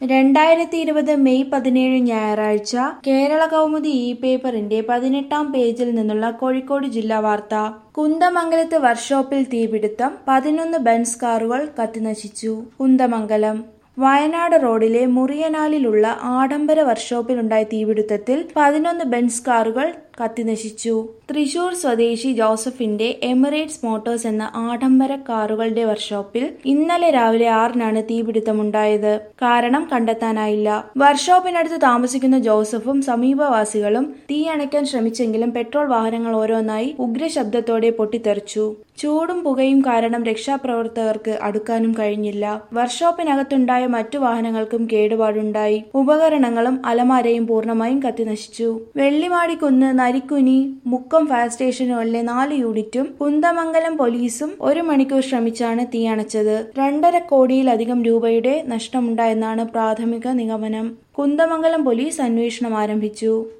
രണ്ടായിരത്തി ഇരുപത് മെയ് പതിനേഴ് ഞായറാഴ്ച കേരള കൗമുദി ഇ പേപ്പറിന്റെ പതിനെട്ടാം പേജിൽ നിന്നുള്ള കോഴിക്കോട് ജില്ലാ വാർത്ത കുന്ദമംഗലത്ത് വർക്ക്ഷോപ്പിൽ തീപിടുത്തം പതിനൊന്ന് ബെൻസ് കാറുകൾ കത്തിനശിച്ചു കുന്ദമംഗലം വയനാട് റോഡിലെ മുറിയനാലിലുള്ള ആഡംബര വർക്ക്ഷോപ്പിലുണ്ടായ തീപിടുത്തത്തിൽ പതിനൊന്ന് ബെൻസ് കാറുകൾ കത്തിനശിച്ചു തൃശൂർ സ്വദേശി ജോസഫിന്റെ എമിറേറ്റ്സ് മോട്ടോഴ്സ് എന്ന ആഡംബര കാറുകളുടെ വർക്ക്ഷോപ്പിൽ ഇന്നലെ രാവിലെ ആറിനാണ് തീപിടുത്തമുണ്ടായത് കാരണം കണ്ടെത്താനായില്ല വർക്ക്ഷോപ്പിനടുത്ത് താമസിക്കുന്ന ജോസഫും സമീപവാസികളും തീ അണയ്ക്കാൻ ശ്രമിച്ചെങ്കിലും പെട്രോൾ വാഹനങ്ങൾ ഓരോന്നായി ഉഗ്രശബ്ദത്തോടെ പൊട്ടിത്തെറിച്ചു ചൂടും പുകയും കാരണം രക്ഷാപ്രവർത്തകർക്ക് അടുക്കാനും കഴിഞ്ഞില്ല വർക്ക്ഷോപ്പിനകത്തുണ്ടായ മറ്റു വാഹനങ്ങൾക്കും കേടുപാടുണ്ടായി ഉപകരണങ്ങളും അലമാരയും പൂർണ്ണമായും കത്തിനശിച്ചു വെള്ളിമാടിക്കുന്ന് നരിക്കുനി മുക്കം ഫയർ സ്റ്റേഷനുകളിലെ നാല് യൂണിറ്റും കുന്തമംഗലം പോലീസും ഒരു മണിക്കൂർ ശ്രമിച്ചാണ് തീയണച്ചത് രണ്ടര കോടിയിലധികം രൂപയുടെ നഷ്ടമുണ്ടായെന്നാണ് പ്രാഥമിക നിഗമനം കുന്തമംഗലം പോലീസ് അന്വേഷണം ആരംഭിച്ചു